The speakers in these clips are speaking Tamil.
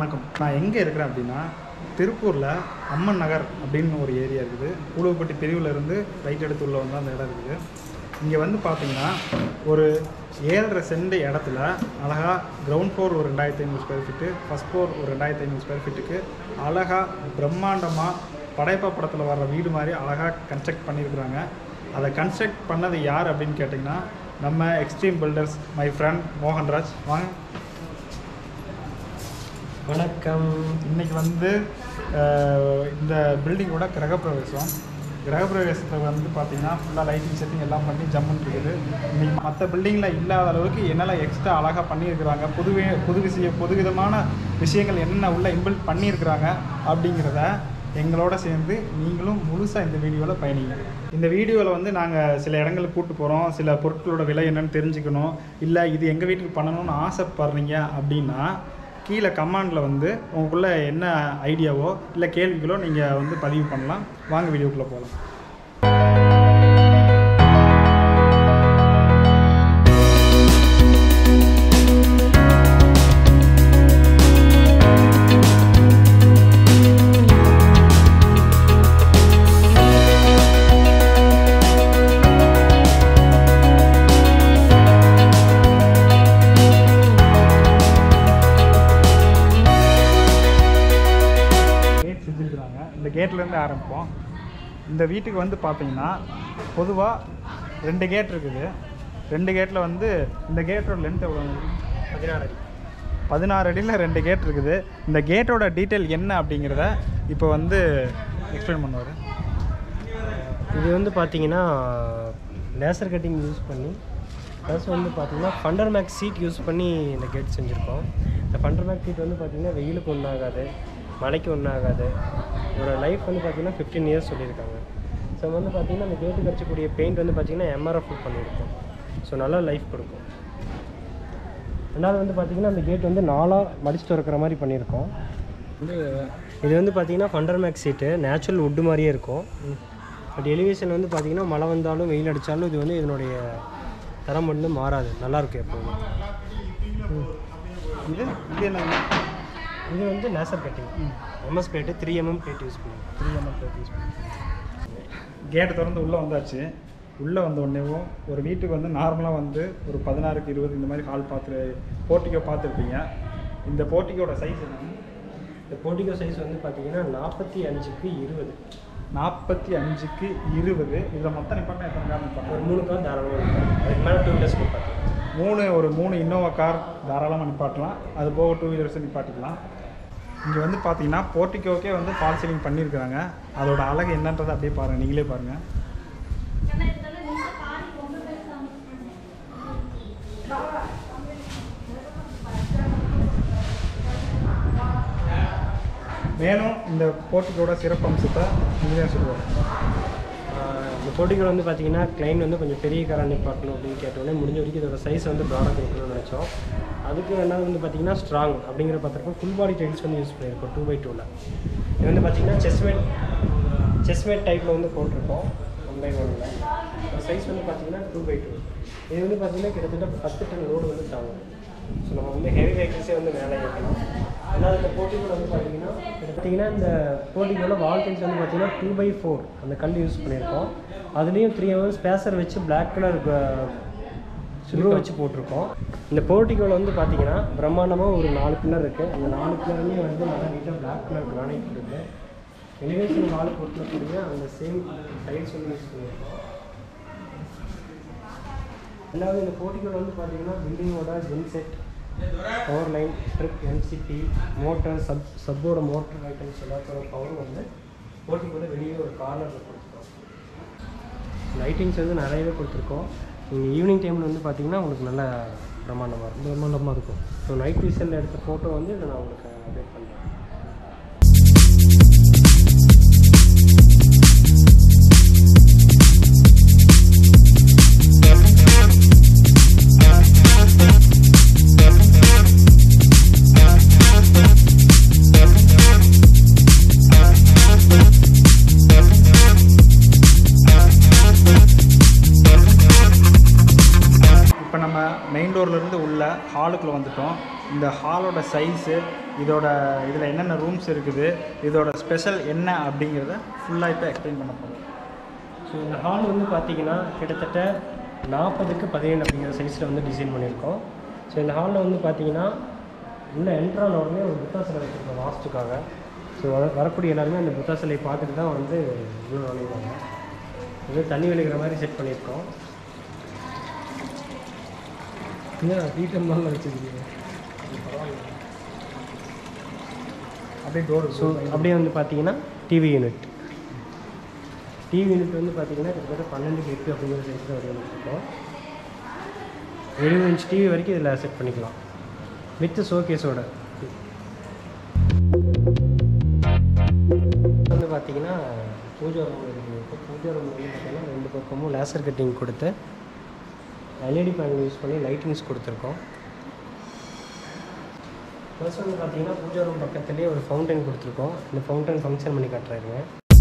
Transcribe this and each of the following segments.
வணக்கம் நான் எங்கே இருக்கிறேன் அப்படின்னா திருப்பூரில் அம்மன் நகர் அப்படின்னு ஒரு ஏரியா இருக்குது கூழுப்பட்டி பிரிவில் இருந்து ரைட் எடுத்து உள்ள வந்து அந்த இடம் இருக்குது இங்கே வந்து பார்த்தீங்கன்னா ஒரு ஏழரை சென்ட் இடத்துல அழகாக கிரவுண்ட் ஃப்ளோர் ஒரு ரெண்டாயிரத்தி ஐநூறு ஸ்கொயர் ஃபீட்டு ஃபஸ்ட் ஃப்ளோர் ஒரு ரெண்டாயிரத்தி ஐநூறு ஸ்கொயர் ஃபீட்டுக்கு அழகாக பிரம்மாண்டமாக படைப்பா படத்தில் வர்ற வீடு மாதிரி அழகாக கன்ஸ்ட்ரக்ட் பண்ணியிருக்கிறாங்க அதை கன்ஸ்ட்ரக்ட் பண்ணது யார் அப்படின்னு கேட்டிங்கன்னா நம்ம extreme builders my friend Mohanraj வாங்க வணக்கம் இன்னைக்கு வந்து அஹ், இந்த பில்டிங்கோட கிரகப்பிரவேசம் கிரகப்பிரவேசத்தை வந்து பார்த்தீங்கன்னா ஃபுல்லாக லைட்டிங் செட்டிங் எல்லாம் பண்ணி ஜம்முன்னு இருக்குது இன்னைக்கு மற்ற பில்டிங்கில் இல்லாத அளவுக்கு என்னெல்லாம் எக்ஸ்ட்ரா அழகாக பண்ணியிருக்கிறாங்க புது வி- புது விஷயம் புதுவிதமான விஷயங்கள் என்னென்ன உள்ள இன்பில்ட் பண்ணியிருக்கிறாங்க அப்படிங்கிறத எங்களோட சேர்ந்து நீங்களும் முழுசாக இந்த வீடியோவில் பயணிங்க இந்த வீடியோவில் வந்து நாங்கள் சில இடங்களுக்கு கூட்டு போகிறோம் சில பொருட்களோட விலை என்னன்னு தெரிஞ்சுக்கணும் இல்லை இது எங்கள் வீட்டுக்கு பண்ணணும்னு ஆசைப்படுறீங்க அப்படின்னா கீழே கமாண்டில் வந்து உங்களுக்குள்ள என்ன ஐடியாவோ இல்லை கேள்விகளோ நீங்கள் வந்து பதிவு பண்ணலாம் வாங்க வீடியோக்குள்ளே போகலாம் கேட் செஞ்சுருக்குறாங்க இந்த கேட்லேருந்து ஆரம்பிப்போம் இந்த வீட்டுக்கு வந்து பார்த்தீங்கன்னா பொதுவாக ரெண்டு கேட் இருக்குது ரெண்டு கேட்டில் வந்து இந்த கேட்டோட லென்த் எவ்வளோ பதினாறு அடி பதினாறு அடியில் ரெண்டு கேட் இருக்குது இந்த கேட்டோட டீட்டெயில் என்ன அப்படிங்கிறத இப்போ வந்து எக்ஸ்பிளைன் பண்ணுவார் இது வந்து பார்த்தீங்கன்னா லேசர் கட்டிங் யூஸ் பண்ணி ப்ளஸ் வந்து பார்த்தீங்கன்னா ஃபண்டர் மேக் சீட் யூஸ் பண்ணி இந்த கேட் செஞ்சுருக்கோம் இந்த ஃபண்டர் மேக் சீட் வந்து பார்த்தீங்கன்னா வெயிலுக்கு ஒன்றாகாது மழைக்கு ஒன்றாகாது இதோட லைஃப் வந்து பார்த்தீங்கன்னா ஃபிஃப்டீன் இயர்ஸ் சொல்லியிருக்காங்க ஸோ வந்து பார்த்தீங்கன்னா அந்த கேட்டுக்கு அடிச்சக்கூடிய பெயிண்ட் வந்து பார்த்தீங்கன்னா எம்ஆர்எஃப் பண்ணியிருக்கோம் ஸோ நல்லா லைஃப் கொடுக்கும் ரெண்டாவது வந்து பார்த்தீங்கன்னா அந்த கேட் வந்து நாலாக மடிச்சு திறக்கிற மாதிரி பண்ணியிருக்கோம் வந்து இது வந்து பார்த்தீங்கன்னா Fundermax sheet natural wood மாதிரியே இருக்கும் பட் எலிவேஷன் வந்து பார்த்தீங்கன்னா மழை வந்தாலும் வெயில் அடித்தாலும் இது வந்து இதனுடைய தரம் வந்து மாறாது நல்லாயிருக்கும் எப்போவுமே இது இது என்ன இது வந்து laser cutting MS plate three mm plate use பண்ணுவோம் த்ரீ எம்எல் யூஸ் கேட்டு திறந்து உள்ளே வந்தாச்சு உள்ளே வந்த உடனேவும் ஒரு வீட்டுக்கு வந்து நார்மலாக வந்து ஒரு பதினாறுக்கு இருபது இந்த மாதிரி ஹால் பார்த்து போர்ட்டிக்கோ பார்த்துருப்பீங்க இந்த போர்ட்டிக்கோட சைஸ் என்ன இந்த போர்ட்டிகோ சைஸ் வந்து பார்த்தீங்கன்னா நாற்பத்தி அஞ்சுக்கு இருபது நாற்பத்தி அஞ்சுக்கு இருபது இதில் மொத்தம் நிப்பாட்டினா எத்தனை கார் ஒரு நிப்பாட்டலாம் மூணு கார் தாராளமாக இருக்கும் அதுக்கு மேலே டூ வீலர்ஸ் பார்த்தீங்கன்னா மூணு ஒரு மூணு இன்னோவா கார் தாராளமாக நிப்பாட்டலாம் அது போக டூ வீலர்ஸ் நிப்பாட்டிக்கலாம் இங்கே வந்து பார்த்தீங்கன்னா போர்ட்டிக்கோக்கே வந்து ஃபால் சீலிங் பண்ணியிருக்கிறாங்க அதோட அழகு என்னன்றதை அப்படியே பாருங்கள் நீங்களே பாருங்கள் மேலும் இந்த போர்ட்டிக்கோட சிறப்பம்சத்தை நீங்களே சொல்லுவாங்க ஆஹ் இந்த போட்டிகள் வந்து பார்த்தீங்கன்னா கிளைண்ட் வந்து கொஞ்சம் பெரிய காராக நிப்பாட்டணும் அப்படின்னு கேட்டோடனே முடிஞ்ச வரைக்கும் இதோட சைஸ் வந்து ப்ராடக்ட் கொடுக்கணும்னு நினச்சோம் அதுக்கு ரெண்டாவது வந்து பார்த்தீங்கன்னா ஸ்ட்ராங் அப்படிங்கிற பார்த்துருக்கோம் ஃபுல் பாடி டைல்ஸ் வந்து யூஸ் பண்ணியிருக்கோம் டூ பை டூவில் இது வந்து பார்த்தீங்கன்னா செஸ்மேட் செஸ்மேட் டைப்பில் வந்து போட்டிருக்கோம் ஒன் பை ஒனில் சைஸ் வந்து பார்த்தீங்கன்னா டூ பை டூ இது வந்து பார்த்தீங்கன்னா கிட்டத்தட்ட பத்து டன் லோடு வந்து தாங்கும் ஸோ நம்ம வந்து ஹெவி வெஹிக்கிள்ஸே வந்து மேலே ஏற்றலாம் ரெண்டாவது இந்த போட்டிகள் வந்து பார்த்தீங்கன்னா பார்த்தீங்கன்னா இந்த போட்டிகளோட வால் டைல்ஸ் வந்து பார்த்தீங்கன்னா டூ பை ஃபோர் அந்த கல் யூஸ் பண்ணியிருக்கோம் அதுலேயும் த்ரீ ஹவர்ஸ் ஸ்பேசர் வச்சு பிளாக் கலர் சுருவ வச்சு போட்டிருக்கோம் இந்த போர்ட்டிகோவில் வந்து பார்த்தீங்கன்னா பிரம்மாண்டமாக ஒரு நாலு பில்லர் இருக்குது அந்த நாலு பில்லர்லேயும் வந்து நல்லா நீட்டாக பிளாக் கலர் கிரானைட் இருக்குது எலிவேஷன் வால் போட்டுக்கூடிய அந்த சேம் டைல்ஸ் வந்து யூஸ் பண்ணியிருக்கோம் ரெண்டாவது இந்த போர்ட்டிகோவில் வந்து பார்த்தீங்கன்னா பில்டிங்கோட genset power line trip MCB motor sub சப்போட மோட்டர் ஐட்டம்ஸ் எல்லாத்தோட பவர் வந்து போர்ட்டிகோட வெளியே ஒரு கார்னரில் கொடுத்துருக்கோம் லைட்டிங்ஸ் வந்து நிறையவே கொடுத்துருக்கோம் நீங்கள் ஈவினிங் டைமில் வந்து பார்த்தீங்கன்னா உங்களுக்கு நல்ல பிரம்மாண்டமாக இருக்கும் பிரம்மாண்டமாக இருக்கும் ஸோ நைட் விஷனில் எடுத்த ஃபோட்டோ வந்து இதை நான் உங்களுக்கு அப்டேட் பண்ணுறேன் இப்போ நம்ம மெயின் டோர்லேருந்து உள்ள ஹாலுக்குள்ளே வந்துட்டோம் இந்த ஹாலோட சைஸு இதோட இதில் என்னென்ன ரூம்ஸ் இருக்குது இதோட ஸ்பெஷல் என்ன அப்படிங்கிறத ஃபுல்லாக இப்போ எக்ஸ்பிளைன் பண்ண போகிறோம் ஸோ இந்த ஹால் வந்து பார்த்தீங்கன்னா கிட்டத்தட்ட நாற்பதுக்கு பதினேழு அப்படிங்கிற சைஸில் வந்து டிசைன் பண்ணியிருக்கோம் ஸோ இந்த ஹாலில் வந்து பார்த்தீங்கன்னா உள்ள என்ட்ரான உடனே ஒரு புத்தா சிலை வச்சுருக்கோம் வாஸ்துக்காக ஸோ வர வரக்கூடிய எல்லாருமே அந்த புத்தா சிலையை பார்த்துட்டு தான் வந்து உள்ள நுழைவாங்க இது தண்ணி விழுகிற மாதிரி செட் பண்ணியிருக்கோம் ஏன் வீட்டு மேலே வச்சுக்கிறீங்க அப்படியே டோர் ஸோ அப்படியே வந்து பார்த்தீங்கன்னா டிவி யூனிட் டிவி யூனிட் வந்து பார்த்தீங்கன்னா கிட்டத்தட்ட பன்னெண்டுக்கு எட்டு அப்படிங்கிற சைஸில் வடிவமைச்சிருக்கோம் எழுபது இன்ச் டிவி வரைக்கும் இதில் செட் பண்ணிக்கலாம் வித் ஷோகேஸோட வந்து பார்த்தீங்கன்னா பூஜா ரூம் இருக்குது இப்போ பூஜா ரூம் வந்து பார்த்தீங்கன்னா ரெண்டு பக்கமும் லேசர் கட்டிங் கொடுத்து எல்இடி பேனல் யூஸ் பண்ணி லைட்டிங்ஸ் கொடுத்துருக்கோம் ப்ளஸ் வந்து பார்த்தீங்கன்னா பூஜா ரூம் பக்கத்துலேயே ஒரு ஃபவுண்டைன் கொடுத்துருக்கோம் இந்த ஃபவுண்டைன் ஃபங்க்ஷன் பண்ணி காட்டுறாருங்க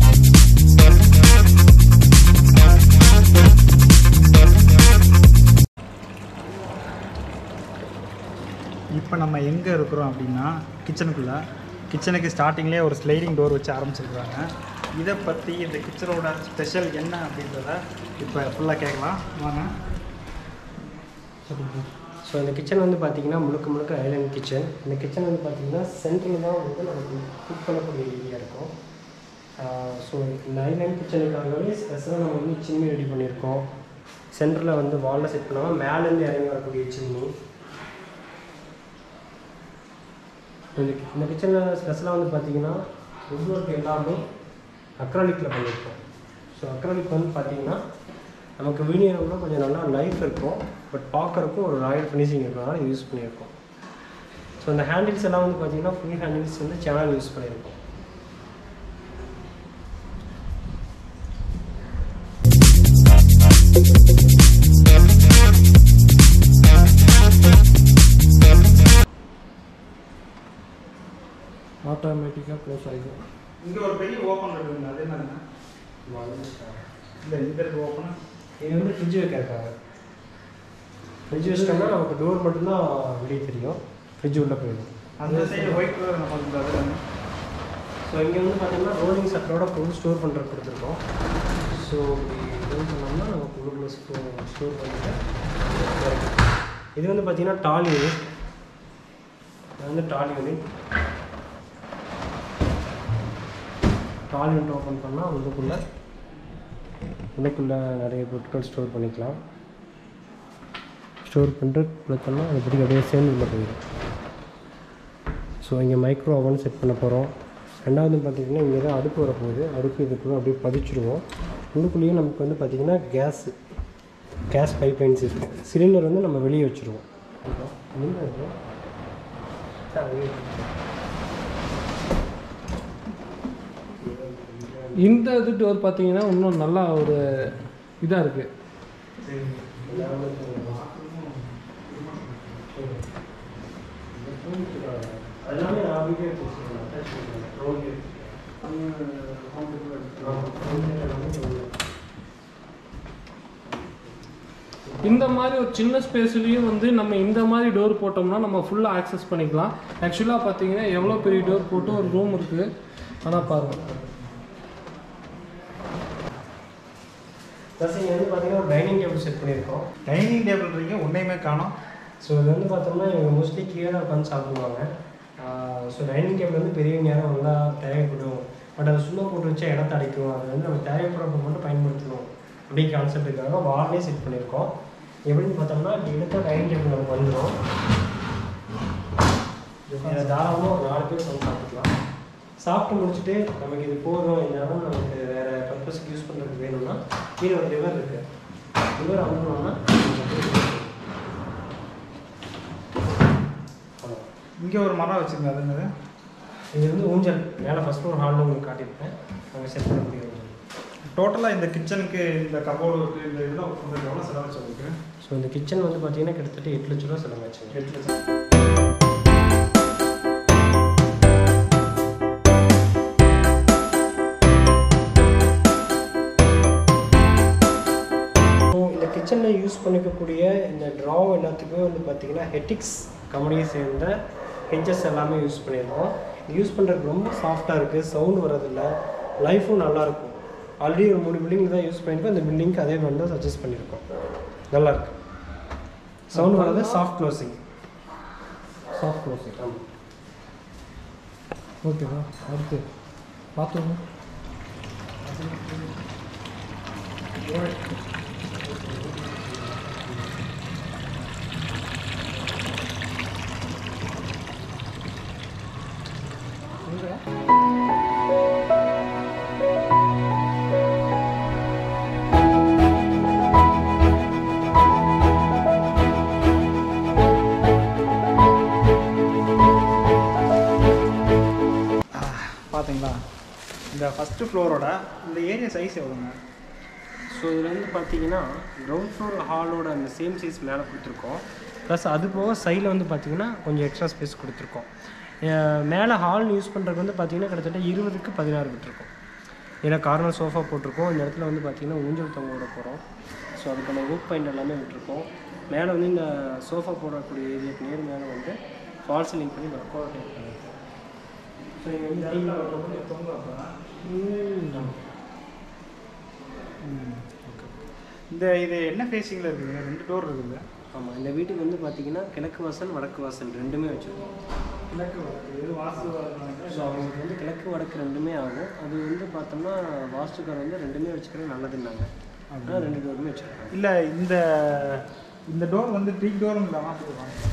இப்போ நம்ம எங்கே இருக்கிறோம் அப்படின்னா கிச்சனுக்குள்ளே கிச்சனுக்கு ஸ்டார்டிங்லேயே ஒரு ஸ்லைடிங் டோர் வச்சு ஆரம்பிச்சிருக்காங்க இதை பற்றி இந்த கிச்சனோட ஸ்பெஷல் என்ன அப்படின்றத இப்போ ஃபுல்லாக கேட்கலாம் வாங்க ஸோ இந்த கிச்சன் வந்து பார்த்தீங்கன்னா முழுக்க முழுக்க ஐலண்ட் கிச்சன் இந்த கிச்சன் வந்து பார்த்தீங்கன்னா சென்ட்ரல் தான் வந்து நமக்கு குக் பண்ணக்கூடிய ஏரியா இருக்கும் ஸோ இந்த ஐலண்ட் கிச்சனுக்காகவே ஸ்பெஷலாக நம்ம வந்து சிம்னி ரெடி பண்ணியிருக்கோம் சென்டரில் வந்து வாலில் செட் பண்ணாமல் மேலேருந்து இறங்கி வரக்கூடிய சிம்னி இந்த இந்த கிச்சனில் ஸ்பெஷலாக வந்து பார்த்தீங்கன்னா வுட் ஒர்க் எல்லாமே அக்ராலிக்கில் பண்ணியிருக்கோம் ஸோ அக்ராலிக் வந்து பார்த்தீங்கன்னா நமக்கு வீடியோவில் கொஞ்சம் நல்லா லைஃப் இருக்கும் பட் பார்க்குறக்கும் ஒரு ராயல் ஃபினிஷிங் இருக்கிறனால இது யூஸ் பண்ணியிருக்கோம் ஸோ இந்த ஹேண்டில்ஸ் எல்லாம் வந்து பார்த்தீங்கன்னா ஃபுல் ஹேண்டில்ஸ் வந்து சேனல் யூஸ் பண்ணியிருக்கோம் ஆட்டோமேட்டிக்காக க்ளோஸ் ஆகிடும் இங்கே ஒரு பெரிய ஓப்பன் இருக்குங்க அது என்னங்க இல்லை இந்த இருக்கு ஓப்பன் இது வந்து ஃப்ரிட்ஜ் வைக்கிறதுக்காக ஃப்ரிட்ஜ் வச்சிட்டோம்னா நமக்கு டோர் மட்டும்தான் வெளியே தெரியும் ஃப்ரிட்ஜ் உள்ளே போயிடும் அந்த சைடு ஒயிட் கலர் நம்ம வந்து அது என்னங்க? ஸோ இங்கே வந்து பார்த்தீங்கன்னா ரோலிங் சட்டரோட பொருள் ஸ்டோர் பண்ணுறது கொடுத்துருக்கோம் ஸோ இது பண்ணோம்னா நமக்கு உள்ளுக்குள்ள ஸ்டோர் ஸ்டோர் பண்ணிட்டு இது வந்து பார்த்தீங்கன்னா டால் யூனிட் இது வந்து tall unit tall unit open பண்ணால் உள்ளுக்குள்ளே உள்ளுக்குள்ளே நிறைய பொருட்கள் ஸ்டோர் பண்ணிக்கலாம் ஸ்டோர் பண்ணிட்டு கொடுத்தோம்னா அது படி அப்படியே சேர்ந்து உள்ளே போயிடும் ஸோ இங்கே மைக்ரோ ஓவன் செட் பண்ண போகிறோம் ரெண்டாவது பார்த்தீங்கன்னா இங்கே தான் அடுப்பு வரப்போகுது அடுப்பு இதுக்குள்ளே அப்படியே பதிச்சிருவோம் உள்ளுக்குள்ளேயும் நமக்கு வந்து பார்த்திங்கன்னா கேஸ் கேஸ் பைப் லைன்ஸ் இருக்கும் சிலிண்டர் வந்து நம்ம வெளியே வச்சுருவோம் எங்க இருக்கு? சார், வெளியே வச்சிருக்கோம். இந்த இது டோர் பார்த்தீங்கன்னா இன்னும் நல்லா ஒரு இதாக இருக்குது எல்லாமே நான் வீடியோ பேசுகிறேன் அட்டாச் பண்ணுறேன் ரோல் இந்த மாதிரி ஒரு சின்ன ஸ்பேஸ்லேயும் வந்து நம்ம இந்த மாதிரி டோர் போட்டோம்னா நம்ம ஃபுல்லாக ஆக்சஸ் பண்ணிக்கலாம் ஆக்சுவலாக பார்த்தீங்கன்னா எவ்வளோ பெரிய டோர் போட்டு ஒரு ரூம் இருக்குது ஆனால் பாருங்கள் ப்ளஸ் இங்கே வந்து பார்த்தீங்கன்னா ஒரு டைனிங் டேபிள் செட் பண்ணியிருக்கோம் டைனிங் டேபிள் இருக்கீங்க ஒன்றையுமே காணோம் ஸோ இது வந்து பார்த்தோம்னா இவங்க மோஸ்ட்லி கீழே உட்காந்து சாப்பிடுவாங்க ஸோ டைனிங் டேபிள் வந்து பெரிய நேரம் நல்லா தேவைப்படும் பட் அதை சும்மா போட்டு வச்சா இடத்த அடைக்கும் அது வந்து நம்ம தேவைப்படுறப்ப மட்டும் பயன்படுத்தணும் அப்படி கான்செப்ட்டுக்காக வால்லே செட் பண்ணியிருக்கோம் எப்படின்னு பார்த்தோம்னா இப்படி எடுத்தால் டைனிங் டேபிள் நமக்கு வந்துடும் இதில் தாராளமாக ஒரு நாலு பேர் வந்து சாப்பிட்டுக்கலாம் சாப்பிட்டு முடிச்சுட்டு நமக்கு இது போதும் இந்த இடம் நமக்கு வேறு பர்பஸ்க்கு யூஸ் பண்ணுறதுக்கு வேணும்னா கீழே ஒரு லிவர் இருக்குது லிவர் அமுக்கணும்னா அவ்வளோதான் இங்கே ஒரு மரம் வச்சுருங்க அது என்னது இது வந்து ஊஞ்சல் மேலே ஃபஸ்ட் ஃப்ளோர் ஹாலில் உங்களுக்கு காட்டியிருப்பேன் அங்கே செட் பண்ணக்கூடிய ஊஞ்சல் டோட்டலாக இந்த கிச்சனுக்கு இந்த கபோர்டு இந்த இதெல்லாம் உங்களுக்கு எவ்வளோ செலவாச்சு உங்களுக்கு ஸோ இந்த கிச்சன் வந்து பார்த்தீங்கன்னா கிட்டத்தட்ட எட்டு லட்ச ரூபா செலவாச்சுங்க எட்டு லட்சம் ஸோ இந்த கிச்சனில் யூஸ் பண்ணிக்கக்கூடிய இந்த ட்ராவ் எல்லாத்துக்குமே வந்து பார்த்தீங்கன்னா ஹெட்டிக்ஸ் கம்பெனியை சேர்ந்த ஹெஞ்சஸ் எல்லாமே யூஸ் பண்ணியிருக்கோம் யூஸ் பண்ணுறதுக்கு ரொம்ப சாஃப்டாக இருக்குது சவுண்ட் வரதில்லை லைஃபும் நல்லாயிருக்கும் ஆல்ரெடி ஒரு மூணு பில்டிங் தான் யூஸ் பண்ணியிருக்கோம் இந்த பில்டிங்க்கு அதே மாதிரி தான் சஜஸ்ட் பண்ணியிருக்கோம் நல்லாயிருக்கு சவுண்ட் வராது சாஃப்ட் க்ளோசிங் சாஃப்ட் க்ளோசிங் ஆமாம் ஓகேவா அடுத்து பாத்ரூம் பார்த்தீங்களா இந்த ஃபஸ்ட்டு ஃப்ளோரோட இந்த ஏரியா சைஸ் எவ்வளோங்க ஸோ இதில் வந்து பார்த்தீங்கன்னா கிரவுண்ட் ஃப்ளோர் ஹாலோட அந்த சேம் சைஸ் மேலே கொடுத்துருக்கோம் ப்ளஸ் அது போக சைடில் வந்து பார்த்தீங்கன்னா கொஞ்சம் எக்ஸ்ட்ரா ஸ்பேஸ் கொடுத்துருக்கோம் அஹ் மேலே ஹால் யூஸ் பண்ணுறதுக்கு வந்து பார்த்தீங்கன்னா கிட்டத்தட்ட இருபதுக்கு பதினாறு விட்டுருக்கோம் இதில் கார்னர் சோஃபா போட்டிருக்கோம் இந்த இடத்துல வந்து பார்த்தீங்கன்னா ஊஞ்சல் தொங்க விட போகிறோம் ஸோ அதுக்கான ஒர்க் பாயிண்ட் எல்லாமே விட்டுருக்கோம் மேலே வந்து இந்த சோஃபா போடக்கூடிய ஏரியாக்கு நேர் மேலே வந்து ஃபால் சீலிங் பண்ணி ஒர்க் டைப் பண்ணியிருக்கோம் ஸோ இங்கே வந்து இந்த இது என்ன ஃபேஸிங்கில் இருக்குதுங்க ரெண்டு டோர் இருக்குது ஆமாம் இந்த வீட்டுக்கு வந்து பார்த்தீங்கன்னா கிழக்கு வாசல் வடக்கு வாசல் ரெண்டுமே வச்சுருக்கோம் கிழக்கு இது வாசு ஸோ அவங்களுக்கு வந்து கிழக்கு வடக்கு ரெண்டுமே ஆகும் அது வந்து பார்த்தோம்னா வாஸ்துக்கார் வந்து ரெண்டுமே வச்சுக்கிறது நல்லதுன்னாங்க அதனால் ரெண்டு டோருமே வச்சுருக்காங்க இல்லை இந்த இந்த டோர் வந்து த்ரீ டோரும் இல்லாமல் சொல்லுவாங்க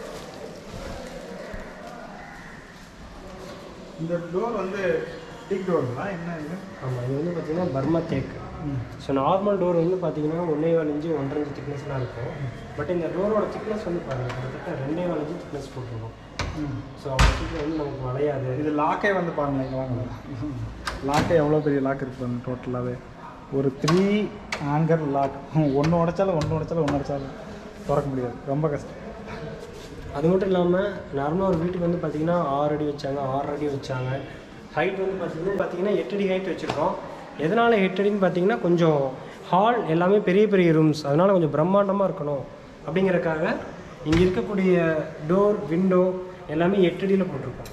இந்த டோர் வந்து டிக் டோருங்களா என்ன இது ஆமாம் இது வந்து பார்த்தீங்கன்னா பர்மா தேக்கு ஸோ நார்மல் டோர் வந்து பார்த்தீங்கன்னா ஒன்றே கால் இன்ச்சு ஒன்றரை இன்ச்சு திக்னஸ்லாம் இருக்கும் பட் இந்த டோரோட திக்னஸ் வந்து பாருங்கள் கிட்டத்தட்ட ரெண்டே கால் இன்ச்சு திக்னஸ் போட்டிருக்கோம் ஸோ அவங்க சீக்கிரம் வந்து நமக்கு வளையாது இது லாக்கே வந்து பாருங்க இங்கே வாங்க லாக்கே எவ்வளோ பெரிய லாக் இருக்கு பாருங்க டோட்டலாகவே ஒரு த்ரீ ஆங்கர் லாக் ஒன்று உடைச்சாலும் ஒன்று உடைச்சாலும் ஒன்று உடைச்சாலும் திறக்க முடியாது ரொம்ப கஷ்டம் அது மட்டும் இல்லாமல் நார்மலாக ஒரு வீட்டுக்கு வந்து பார்த்தீங்கன்னா ஆறு அடி வச்சாங்க ஆறு அடி வச்சாங்க ஹைட் வந்து பார்த்தீங்கன்னா பார்த்தீங்கன்னா எட்டு அடி ஹைட் வச்சுருக்கோம் எதனால் எட்டு அடின்னு பார்த்தீங்கன்னா கொஞ்சம் ஹால் எல்லாமே பெரிய பெரிய ரூம்ஸ் அதனால் கொஞ்சம் பிரம்மாண்டமாக இருக்கணும் அப்படிங்கறக்காக இங்கே இருக்கக்கூடிய டோர் விண்டோ எல்லாமே எட்டு அடியில் போட்டிருக்கோம்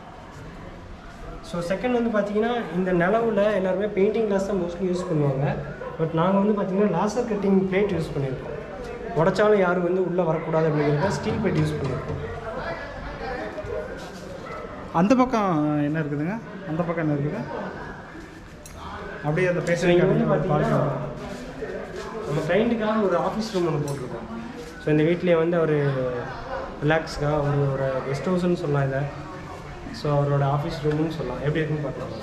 ஸோ செகண்ட் வந்து பார்த்தீங்கன்னா இந்த நிலவில் எல்லாருமே பெயிண்டிங் கிளாஸ் தான் மோஸ்ட்லி யூஸ் பண்ணுவாங்க பட் நாங்கள் வந்து பார்த்தீங்கன்னா லாசர் கட்டிங் பிளேட் யூஸ் பண்ணியிருக்கோம் உடைச்சாலும் யாரும் வந்து உள்ளே வரக்கூடாது அப்படிங்கிறத ஸ்டீல் பிளேட் யூஸ் பண்ணியிருக்கோம் அந்த பக்கம் என்ன இருக்குதுங்க அந்த பக்கம் என்ன இருக்குது அப்படியே அந்த ஸோ இங்கே வந்து பேசுறீங்க பார்த்தீங்கன்னா நம்ம கிளைண்ட்டுக்காக ஒரு ஆஃபீஸ் ரூம் ஒன்று போட்டிருக்கோம் ஸோ இந்த வீட்லேயே வந்து அவர் ரிலாக்ஸ்க்காக ஒரு ஒரு கெஸ்ட் ஹவுஸ்னு சொல்லலாம் இதை ஸோ அவரோட ஆஃபீஸ் ரூம்னு சொல்லலாம் எப்படி இருக்குன்னு பார்க்கலாம்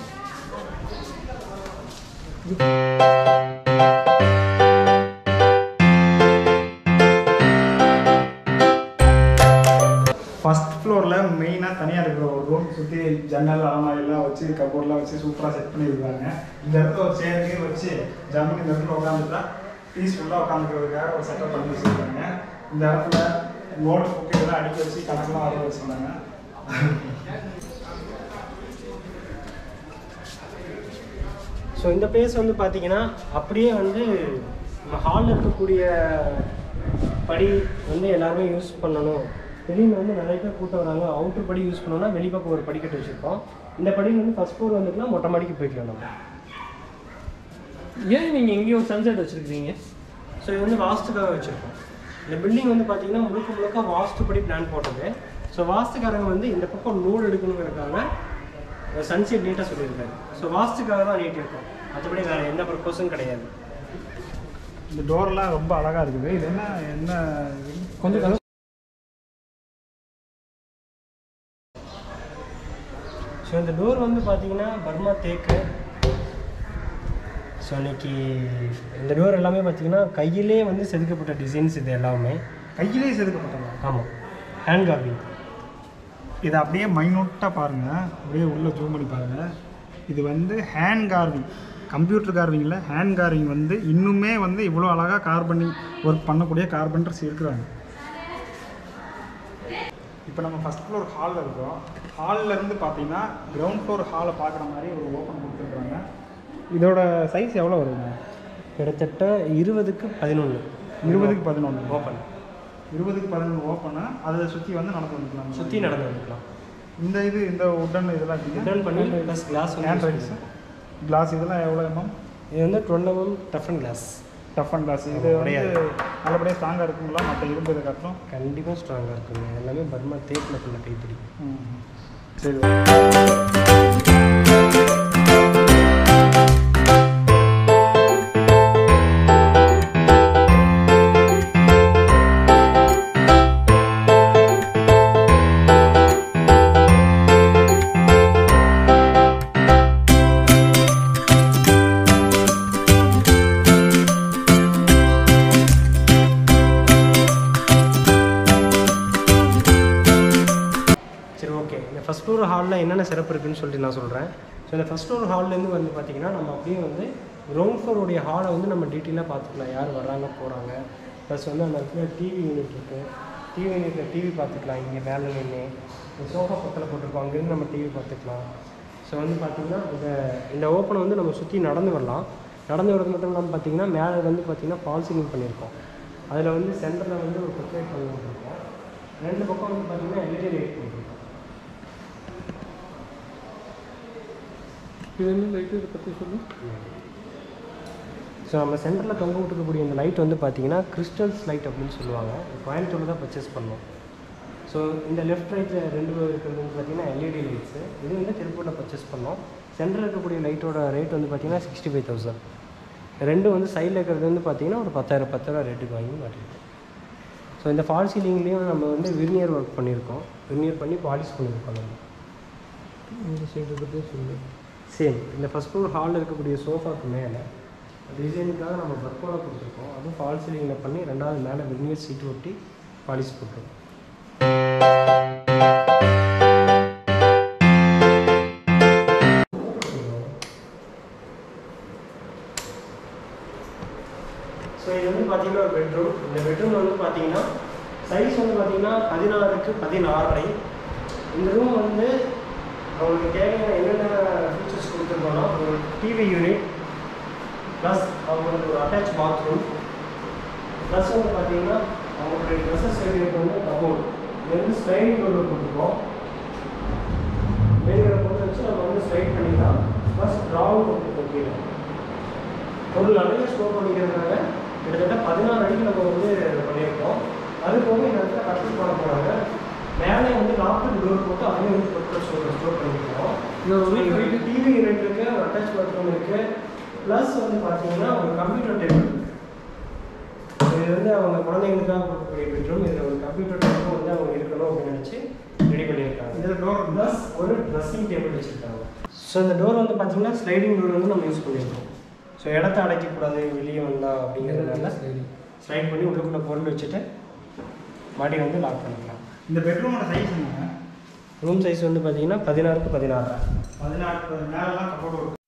ஃபர்ஸ்ட் ஃப்ளோரில் மெயினாக தனியாக இருக்கிற ஒரு ரூம் சுற்றி ஜன்னல் அலமாரிலாம் வச்சு கபோர்ட்லாம் வச்சு சூப்பராக செட் பண்ணியிருக்காங்க இந்த இடத்துல ஒரு சேர்க்கையும் வச்சு ஜம்முன்னு இந்த இடத்துல உட்காந்துட்டா பீஸ்ஃபுல்லாக உட்காந்துக்கிறதுக்காக ஒரு செட்டப் பண்ணி வச்சுருக்காங்க இந்த இடத்துல நோட் புக் இதெல்லாம் அடிக்க வச்சு கணக்கெல்லாம் வர வச்சுருந்தாங்க ஸோ இந்த பிளேஸ் வந்து பார்த்தீங்கன்னா அப்படியே வந்து நம்ம ஹாலில் இருக்கக்கூடிய படி வந்து எல்லாருமே யூஸ் பண்ணணும் வெளியில் வந்து நிறைய பேர் கூட்டம் வராங்க அவுட்டர் படி யூஸ் பண்ணோம்னா வெளிப்பக்கம் ஒரு படிக்கட்டு வச்சுருக்கோம் இந்த படியில் வந்து ஃபஸ்ட் ஃப்ளோர் வந்துக்கலாம் மொட்டை மாடிக்கு போய்க்கலாம் நம்ம ஏன் நீங்கள் எங்கேயும் ஒரு சன்செட் வச்சுருக்கீங்க ஸோ இது வந்து வாஸ்துக்காக வச்சுருக்கோம் இந்த பில்டிங் வந்து பார்த்தீங்கன்னா முழுக்க முழுக்க வாஸ்துப்படி பிளான் போட்டது ஸோ வாஸ்துக்காரங்க வந்து இந்த பக்கம் லோடு எடுக்கணுங்கிறதுக்காக சன்செட் நீட்டாக சொல்லியிருக்காரு ஸோ வாஸ்துக்காக தான் நீட்டிருக்கோம் மற்றபடி வேறு எந்த பர்பஸும் கிடையாது இந்த டோர்லாம் ரொம்ப அழகாக இருக்குது இது என்ன என்ன இது? கொஞ்சம் கதை ஸோ இந்த டோர் வந்து பார்த்தீங்கன்னா பர்மா தேக்கு ஸோ இன்னைக்கு இந்த டோர் எல்லாமே பார்த்தீங்கன்னா கையிலே வந்து செதுக்கப்பட்ட டிசைன்ஸ் இது எல்லாமே கையிலே செதுக்கப்பட்டதா ஆமாம் ஹேண்ட் கார்விங் இதை அப்படியே மைனூட்டாக பாருங்கள் அப்படியே உள்ளே ஜூம் பண்ணி பாருங்கள் இது வந்து ஹேண்ட் கார்விங் கம்ப்யூட்டர் கார்விங்கில் ஹேண்ட் கார்விங் வந்து இன்னுமே வந்து இவ்வளோ அழகாக கார்பனிங் ஒர்க் பண்ணக்கூடிய கார்பெண்டர்ஸ் இருக்கிறாங்க இப்போ நம்ம ஃபஸ்ட் ஃப்ளோர் ஹாலில் இருக்கோம் ஹாலில் இருந்து பார்த்தீங்கன்னா கிரவுண்ட் ஃப்ளோர் ஹாலை பார்க்குற மாதிரி ஒரு ஓப்பன் கொடுத்துருக்குறாங்க இதோட சைஸ் எவ்வளோ வருங்க கிட்டத்தட்ட இருபதுக்கு பதினொன்று இருபதுக்கு பதினொன்று ஓப்பன் இருபதுக்கு பதினஞ்சு ஓப்பனு அதை சுற்றி வந்து நடந்து வந்துக்கலாம் சுற்றி நடந்து வந்துக்கலாம் இந்த இது இந்த உட்டன் இதெல்லாம் ரிட்டர்ன் பண்ணி plus glass hand rails glass இதெல்லாம் எவ்வளோ எம்எம் இது வந்து twelve mm toughened glass toughened glass இது வந்து உடையாது. நல்லபடியாக ஸ்ட்ராங்காக இருக்குங்களா மற்ற இரும்பு இதை காட்டிலும் கண்டிப்பாக ஸ்ட்ராங்காக இருக்குங்க எல்லாமே பர்மா தேக்கில் பண்ண கைத்தறி ம். சரி சரி ஓகே இந்த ஃபஸ்ட் ஃப்ளோர் ஹாலில் என்னென்ன சிறப்பு இருக்குன்னு சொல்லிட்டு நான் சொல்கிறேன் ஸோ இந்த ஃபஸ்ட் ஃப்ளோர் ஹால்லேருந்து வந்து பார்த்தீங்கன்னா நம்ம அப்படியே வந்து கிரவுண்ட் ஃப்ளோருடைய ஹாலை வந்து நம்ம டீட்டெயிலாக பார்த்துக்கலாம் யார் வர்றாங்க போகிறாங்க ப்ளஸ் வந்து அந்த இடத்துல டிவி யூனிட் இருக்குது டிவி யூனிட்டில் டிவி பார்த்துக்கலாம் இங்கே மேலே நின்று இந்த சோஃபா பக்கத்தில் போட்டிருக்கோம் அங்கேருந்து நம்ம டிவி பார்த்துக்கலாம் ஸோ வந்து பார்த்திங்கன்னா இந்த இந்த ஓப்பனை வந்து நம்ம சுற்றி நடந்து வரலாம் நடந்து வரது மட்டும் இல்லாமல் பார்த்தீங்கன்னா மேலே வந்து பார்த்திங்கன்னா ஃபால் சீலிங் பண்ணியிருக்கோம் அதில் வந்து சென்டரில் வந்து ஒரு ப்ரிப்பேர் பண்ணி விட்டுருக்கோம் ரெண்டு பக்கம் வந்து பார்த்திங்கன்னா எல்இடி லைட் பண்ணியிருக்கோம் இது என்ன லைட்டு இதை பற்றி சொல்லு ஸோ நம்ம சென்டரில் தொங்க விட்டுருக்கக்கூடிய இந்த லைட் வந்து பார்த்தீங்கன்னா கிறிஸ்டல்ஸ் லைட் அப்படின்னு சொல்லுவாங்க இது கோயம்புத்தூரில் தான் பர்ச்சேஸ் பண்ணோம் ஸோ இந்த லெஃப்ட் ரைட்டில் ரெண்டு இருக்கிறது வந்து பார்த்தீங்கன்னா எல்இடி லைட்ஸு இது வந்து திருப்பூரில் பர்ச்சேஸ் பண்ணோம் சென்டரில் இருக்கக்கூடிய லைட்டோட ரேட் வந்து பார்த்தீங்கன்னா சிக்ஸ்டி ஃபைவ் தௌசண்ட் ரெண்டும் வந்து சைடில் இருக்கிறது வந்து பார்த்தீங்கன்னா ஒரு பத்தாயிரம் பத்தாயிரம் ரேட்டுக்கு வாங்கி மாட்டிருக்கோம் ஸோ இந்த ஃபால் சீலிங்லேயும் நம்ம வந்து விர்னியர் ஒர்க் பண்ணியிருக்கோம் விர்னியர் பண்ணி பாலிஷ் பண்ணியிருக்கோம் நம்ம இந்த சைடு பற்றி சொல்லு சேம் இந்த ஃபஸ்ட் ஃப்ளோர் ஹாலில் இருக்கக்கூடிய சோஃபாக்கு மேலே டிசைனுக்காக நம்ம பர்கோலா கொடுத்துருக்கோம் அதுவும் ஃபால் சீலிங்கில் பண்ணி ரெண்டாவது மேலே வினியர் சீட் ஒட்டி பாலிஷ் போட்டுருக்கோம் ஸோ இது வந்து பார்த்தீங்கன்னா ஒரு பெட்ரூம் இந்த பெட்ரூம் வந்து பார்த்தீங்கன்னா சைஸ் வந்து பார்த்தீங்கன்னா பதினாறுக்கு பதினாறரை இந்த ரூம் வந்து அவங்களுக்கு தேவையான என்னென்ன ஃபீச்சர்ஸ் கொடுத்துருக்கோம்னா ஒரு டிவி யூனிட் ப்ளஸ் அவங்களுக்கு ஒரு அட்டாச் பாத்ரூம் ப்ளஸ் வந்து பார்த்தீங்கன்னா அவங்களுடைய ட்ரெஸ்ஸஸ் யூனிட் வந்து கபோர்ட் இது வந்து ஸ்லைடிங் டோர் கொடுத்துருக்கோம் வேணுங்கிற பொருள் வச்சு நம்ம வந்து ஸ்லைட் பண்ணிக்கலாம் ப்ளஸ் ட்ராவும் கொடுத்துருக்கோம் கீழே பொருள் நிறைய ஸ்டோர் பண்ணிக்கிறதுனால கிட்டத்தட்ட பதினாறு அடிக்கு நம்ம வந்து இதை பண்ணியிருக்கோம் அது போக இந்த இடத்துல கஷ்டம் பண்ண போகிறாங்க மேலே வந்து லாக்டு டோர் போட்டு அதையும் வந்து பொருட்கள் ஸ்டோர் ஸ்டோர் பண்ணிக்கிறோம் இது ஒரு வீட்டு டிவி யூனிட் இருக்கு ஒரு அட்டாச் பாத்ரூம் இருக்கு ப்ளஸ் வந்து பார்த்தீங்கன்னா ஒரு கம்ப்யூட்டர் டேபிள் இருக்கு இது வந்து அவங்க குழந்தைங்களுக்காக கொடுக்கக்கூடிய பெட்ரூம் இதில் ஒரு கம்ப்யூட்டர் டேபிளும் வந்து அவங்க இருக்கணும் அப்படின்னு நினச்சி ரெடி பண்ணியிருக்காங்க இதில் டோர் ப்ளஸ் ஒரு ட்ரெஸ்ஸிங் டேபிள் வச்சுருக்காங்க ஸோ இந்த டோர் வந்து பார்த்தீங்கன்னா ஸ்லைடிங் டோர் வந்து நம்ம யூஸ் பண்ணியிருக்கோம் ஸோ இடத்த அடைக்கக்கூடாது வெளியே வந்தா அப்படிங்கிறதுனால ஸ்லைட் பண்ணி உள்ளுக்குள்ள பொருள் வச்சுட்டு மாட்டி வந்து லாக் பண்ணிக்கலாம் இந்த பெட்ரூமோட சைஸ் என்னங்க ரூம் சைஸ் வந்து பார்த்தீங்கன்னா பதினாறுக்கு பதினாறு பதினாறு மேலெல்லாம் கபோர்டு வரும்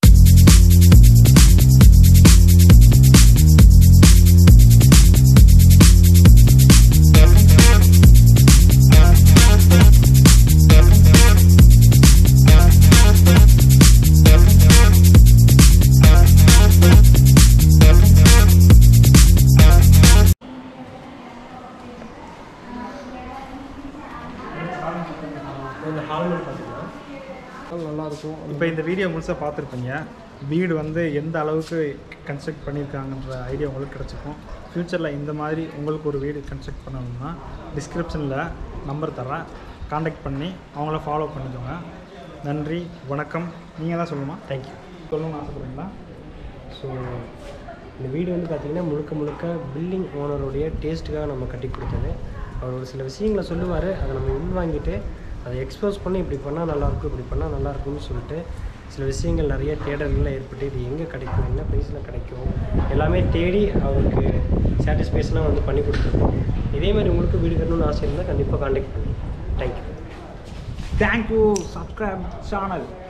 இந்த ஹால்னு பார்த்தீங்கன்னா நல்லா இருக்கும் இப்போ இந்த வீடியோ முழுசாக பார்த்துருப்பீங்க வீடு வந்து எந்த அளவுக்கு கன்ஸ்ட்ரக்ட் பண்ணியிருக்காங்கன்ற ஐடியா உங்களுக்கு கிடச்சிக்கும் ஃப்யூச்சரில் இந்த மாதிரி உங்களுக்கு ஒரு வீடு கன்ஸ்ட்ரக்ட் பண்ணணும்னா டிஸ்கிரிப்ஷனில் நம்பர் தரேன் காண்டாக்ட் பண்ணி அவங்கள ஃபாலோ பண்ணிக்கோங்க நன்றி வணக்கம் நீங்கள் தான் சொல்லணுமா தேங்க்யூ சொல்லணும்னு ஆசைப்படுறீங்களா ஸோ இந்த வீடு வந்து பார்த்திங்கன்னா முழுக்க முழுக்க பில்டிங் ஓனருடைய டேஸ்ட்டுக்காக நம்ம கட்டி கொடுத்தது அவர் ஒரு சில விஷயங்களை சொல்லுவார் அதை நம்ம உள்வாங்கிட்டு அதை எக்ஸ்போஸ் பண்ணி இப்படி பண்ணால் நல்லாயிருக்கும் இப்படி பண்ணால் நல்லாயிருக்கும்னு சொல்லிட்டு சில விஷயங்கள் நிறைய தேடல்கள்லாம் ஏற்பட்டு இது எங்கே கிடைக்கும் என்ன ப்ரைஸில் கிடைக்கும் எல்லாமே தேடி அவருக்கு சாட்டிஸ்ஃபேக்ஷனாக வந்து பண்ணி கொடுத்துருக்கோம் இதே மாதிரி உங்களுக்கு வீடு கட்டணும்னு ஆசை இருந்தால் கண்டிப்பாக காண்டாக்ட் பண்ணி தேங்க்யூ தேங்க்யூ சப்ஸ்கிரைப் சேனல்